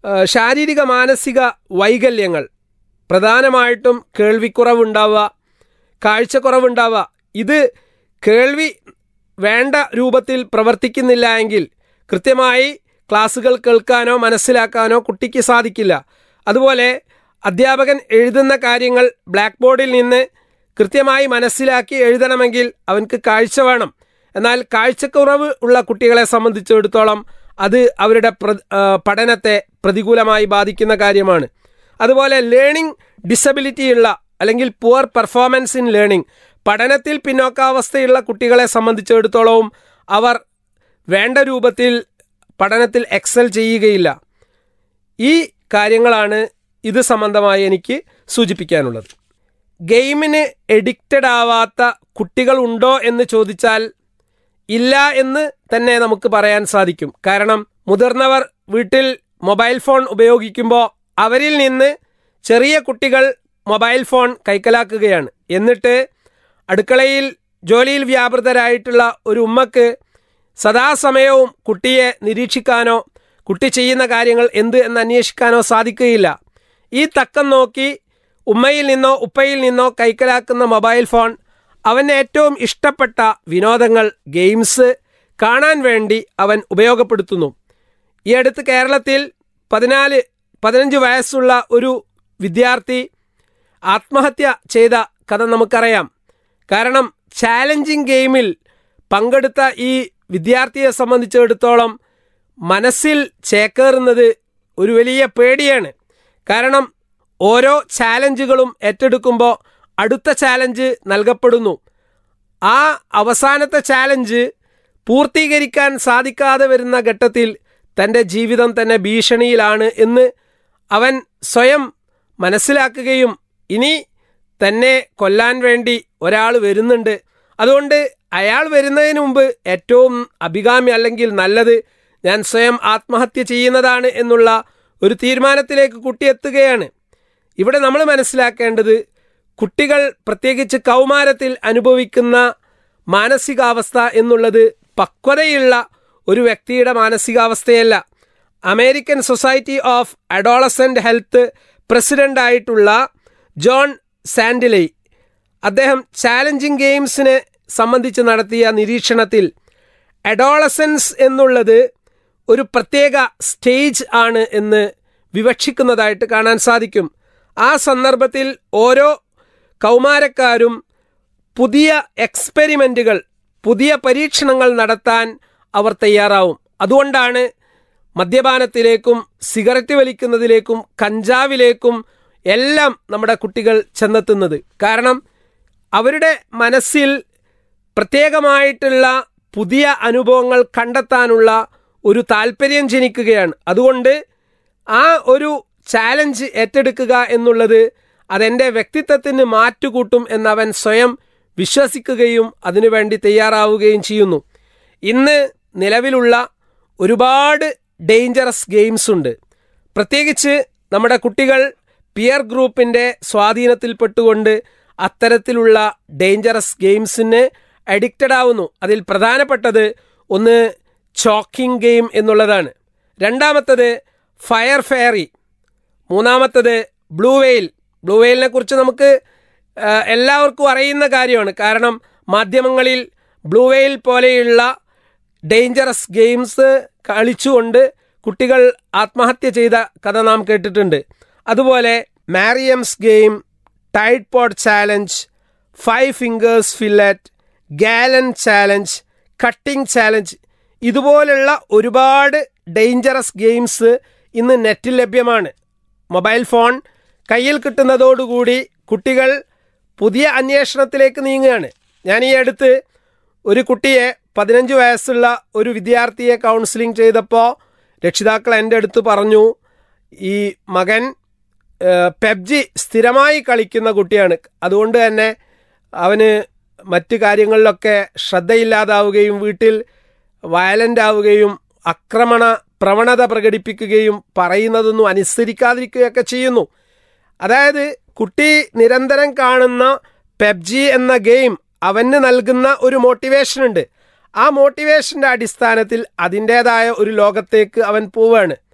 ആ, ശാരീരിക മാനസിക വൈകല്യങ്ങൾ പ്രധാനമായിട്ടും കേൾവിക്കുറവുണ്ടാവുക കാഴ്ചക്കുറവുണ്ടാവുക ഇത് കേൾവി വേണ്ട രൂപത്തിൽ പ്രവർത്തിക്കുന്നില്ല എങ്കിൽ കൃത്യമായി ക്ലാസ്സുകൾ കേൾക്കാനോ മനസ്സിലാക്കാനോ കുട്ടിക്ക് സാധിക്കില്ല അതുപോലെ അധ്യാപകൻ എഴുതുന്ന കാര്യങ്ങൾ ബ്ലാക്ക് ബോർഡിൽ നിന്ന് കൃത്യമായി മനസ്സിലാക്കി എഴുതണമെങ്കിൽ അവൻക്ക് കാഴ്ച വേണം എന്നാൽ കാഴ്ചക്കുറവ് ഉള്ള കുട്ടികളെ സംബന്ധിച്ചിടത്തോളം അത് അവരുടെ പ്ര- ആ, പഠനത്തെ പ്രതികൂലമായി ബാധിക്കുന്ന കാര്യമാണ് അതുപോലെ ലേണിംഗ് ഡിസബിലിറ്റി ഉള്ള അല്ലെങ്കിൽ പുവർ പെർഫോമൻസ് ഇൻ ലേണിംഗ് പഠനത്തിൽ പിന്നോക്കാവസ്ഥയുള്ള കുട്ടികളെ സംബന്ധിച്ചിടത്തോളവും അവർ വേണ്ട രൂപത്തിൽ പഠനത്തിൽ എക്സൽ ചെയ്യുകയില്ല ഈ കാര്യങ്ങളാണ് ഇത് സംബന്ധമായി എനിക്ക് സൂചിപ്പിക്കാനുള്ളത് ഗെയിമിന് എഡിക്റ്റഡ് ആവാത്ത കുട്ടികളുണ്ടോ എന്ന് ചോദിച്ചാൽ ഇല്ല എന്ന് തന്നെ നമുക്ക് പറയാൻ സാധിക്കും കാരണം മുതിർന്നവർ വീട്ടിൽ മൊബൈൽ ഫോൺ ഉപയോഗിക്കുമ്പോൾ അവരിൽ നിന്ന് ചെറിയ കുട്ടികൾ മൊബൈൽ ഫോൺ കൈക്കലാക്കുകയാണ് എന്നിട്ട് അടുക്കളയിൽ ജോലിയിൽ വ്യാപൃതരായിട്ടുള്ള ഒരു ഉമ്മക്ക് സദാസമയവും കുട്ടിയെ നിരീക്ഷിക്കാനോ കുട്ടി ചെയ്യുന്ന കാര്യങ്ങൾ എന്ത് എന്ന് അന്വേഷിക്കാനോ സാധിക്കുകയില്ല ഈ തക്കം നോക്കി ഉമ്മയിൽ നിന്നോ ഉപ്പയിൽ നിന്നോ കൈക്കലാക്കുന്ന മൊബൈൽ ഫോൺ അവന് ഏറ്റവും ഇഷ്ടപ്പെട്ട വിനോദങ്ങൾ ഗെയിംസ് കാണാൻ വേണ്ടി അവൻ ഉപയോഗപ്പെടുത്തുന്നു ഈ അടുത്ത് കേരളത്തിൽ പതിനാല് പതിനഞ്ച് വയസ്സുള്ള ഒരു വിദ്യാർത്ഥി ആത്മഹത്യ ചെയ്ത കഥ നമുക്കറിയാം കാരണം ചാലഞ്ചിങ് ഗെയിമിൽ പങ്കെടുത്ത ഈ വിദ്യാർത്ഥിയെ സംബന്ധിച്ചിടത്തോളം മനസ്സിൽ ചേക്കേറുന്നത് ഒരു വലിയ പേടിയാണ് കാരണം ഓരോ ചാലഞ്ചുകളും ഏറ്റെടുക്കുമ്പോൾ അടുത്ത ചാലഞ്ച് നൽകപ്പെടുന്നു ആ അവസാനത്തെ ചാലഞ്ച് പൂർത്തീകരിക്കാൻ സാധിക്കാതെ വരുന്ന ഘട്ടത്തിൽ തൻ്റെ ജീവിതം തന്നെ ഭീഷണിയിലാണ് എന്ന് അവൻ സ്വയം മനസ്സിലാക്കുകയും ഇനി തന്നെ കൊല്ലാൻ വേണ്ടി ഒരാൾ വരുന്നുണ്ട് അതുകൊണ്ട് അയാൾ വരുന്നതിന് മുമ്പ് ഏറ്റവും അഭികാമ്യ അല്ലെങ്കിൽ നല്ലത് ഞാൻ സ്വയം ആത്മഹത്യ ചെയ്യുന്നതാണ് എന്നുള്ള ഒരു തീരുമാനത്തിലേക്ക് കുട്ടി എത്തുകയാണ് ഇവിടെ നമ്മൾ മനസ്സിലാക്കേണ്ടത് കുട്ടികൾ പ്രത്യേകിച്ച് കൗമാരത്തിൽ അനുഭവിക്കുന്ന മാനസികാവസ്ഥ എന്നുള്ളത് പക്വതയുള്ള ഒരു വ്യക്തിയുടെ മാനസികാവസ്ഥയല്ല American society of adolescent health പ്രസിഡൻ്റായിട്ടുള്ള ജോൺ സാൻഡിലൈ അദ്ദേഹം ചാലഞ്ചിങ് ഗെയിംസിനെ സംബന്ധിച്ച് നടത്തിയ നിരീക്ഷണത്തിൽ അഡോളസൻസ് എന്നുള്ളത് ഒരു പ്രത്യേക സ്റ്റേജ് ആണ് എന്ന് വിവക്ഷിക്കുന്നതായിട്ട് കാണാൻ സാധിക്കും ആ സന്ദർഭത്തിൽ ഓരോ കൗമാരക്കാരും പുതിയ എക്സ്പെരിമെൻറ്റുകൾ പുതിയ പരീക്ഷണങ്ങൾ നടത്താൻ അവർ തയ്യാറാവും അതുകൊണ്ടാണ് മദ്യപാനത്തിലേക്കും സിഗരറ്റ് വലിക്കുന്നതിലേക്കും കഞ്ചാവിലേക്കും എല്ലാം നമ്മുടെ കുട്ടികൾ ചെന്നെത്തുന്നത് കാരണം അവരുടെ മനസ്സിൽ പ്രത്യേകമായിട്ടുള്ള പുതിയ അനുഭവങ്ങൾ കണ്ടെത്താനുള്ള ഒരു താല്പര്യം ജനിക്കുകയാണ് അതുകൊണ്ട് ആ ഒരു ചാലഞ്ച് ഏറ്റെടുക്കുക എന്നുള്ളത് അതെൻ്റെ വ്യക്തിത്വത്തിന് മാറ്റുകൂട്ടും എന്നവൻ സ്വയം വിശ്വസിക്കുകയും അതിനുവേണ്ടി തയ്യാറാവുകയും ചെയ്യുന്നു ഇന്ന് നിലവിലുള്ള ഒരുപാട് ഡേഞ്ചറസ് ഗെയിംസ് ഉണ്ട് പ്രത്യേകിച്ച് നമ്മുടെ കുട്ടികൾ പിയർ ഗ്രൂപ്പിൻ്റെ സ്വാധീനത്തിൽപ്പെട്ടുകൊണ്ട് അത്തരത്തിലുള്ള ഡേഞ്ചറസ് ഗെയിംസിന് അഡിക്റ്റഡ് ആവുന്നു അതിൽ പ്രധാനപ്പെട്ടത് ഒന്ന് ചോക്കിംഗ് ഗെയിം എന്നുള്ളതാണ് രണ്ടാമത്തത് ഫയർ ഫെയറി മൂന്നാമത്തത് ബ്ലൂ വെയിൽ ബ്ലൂ വെയിലിനെ കുറിച്ച് നമുക്ക് ആ, എല്ലാവർക്കും അറിയുന്ന കാര്യമാണ് കാരണം മാധ്യമങ്ങളിൽ ബ്ലൂ വെയിൽ പോലെയുള്ള ഡേഞ്ചറസ് ഗെയിംസ് കളിച്ചുകൊണ്ട് കുട്ടികൾ ആത്മഹത്യ ചെയ്ത കഥ നാം കേട്ടിട്ടുണ്ട് അതുപോലെ Mariam's game tide pod challenge five fingers fillet gallon challenge cutting challenge ഇതുപോലുള്ള ഒരുപാട് ഡേഞ്ചറസ് ഗെയിംസ് ഇന്ന് നെറ്റിൽ ലഭ്യമാണ് മൊബൈൽ ഫോൺ കയ്യിൽ കിട്ടുന്നതോടുകൂടി കുട്ടികൾ പുതിയ അന്വേഷണത്തിലേക്ക് നീങ്ങുകയാണ് ഞാൻ ഈ അടുത്ത് ഒരു കുട്ടിയെ പതിനഞ്ച് വയസ്സുള്ള ഒരു വിദ്യാർത്ഥിയെ കൗൺസിലിംഗ് ചെയ്തപ്പോൾ രക്ഷിതാക്കൾ എൻ്റെ അടുത്ത് പറഞ്ഞു ഈ മകൻ പെബ്ജി സ്ഥിരമായി കളിക്കുന്ന കുട്ടിയാണ് അതുകൊണ്ട് തന്നെ അവന് മറ്റു കാര്യങ്ങളിലൊക്കെ ശ്രദ്ധയില്ലാതാവുകയും വീട്ടിൽ വയലൻ്റ് ആവുകയും ആക്രമണ പ്രവണത പ്രകടിപ്പിക്കുകയും പറയുന്നതൊന്നും അനുസരിക്കാതിരിക്കുകയൊക്കെ ചെയ്യുന്നു അതായത് കുട്ടി നിരന്തരം കാണുന്ന പെബ്ജി എന്ന ഗെയിം അവന് നൽകുന്ന ഒരു മോട്ടിവേഷൻ ഉണ്ട് ആ മോട്ടിവേഷൻ്റെ അടിസ്ഥാനത്തിൽ അതിൻ്റേതായ ഒരു ലോകത്തേക്ക് അവൻ പോവുകയാണ്